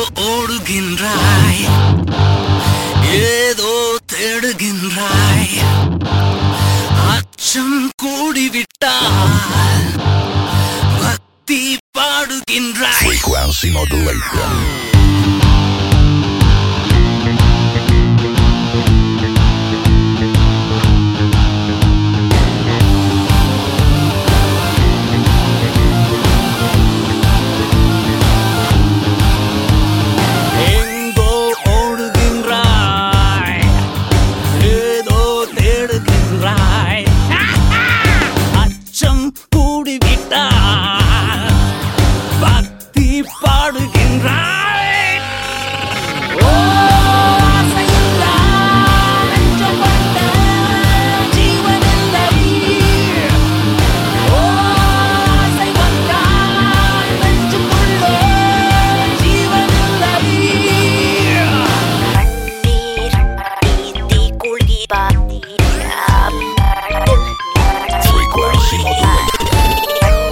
ஓடுகின்றாய் ஏதோ தேடுகின்றாய் அச்சம் கூடிவிட்டால் பக்தி பாடுகின்றாய் Frequency modulation. எங்கோ ஓடுகின்றாய் ஏதோ தேடுகின்றாய் அச்சம் கூடிவிட்டால் பக்தி பாடுகின்றாய் ஓ, ஆசையில்லா நெஞ்சம் கொண்ட ஜீவனில்லை. ஓ, ஆசை வந்தால் நெஞ்சுக்குள்ளே ஜீவனில்லை. கண்ணீர் நீந்தி குழி Frequency modulation.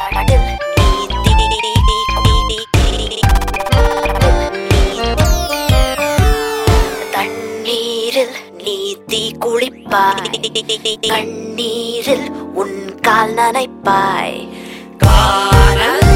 தண்ணீரில் நீந்தி குளிப்பாய் கண்ணீரில் உன் கால் நனைப்பாய் காணல்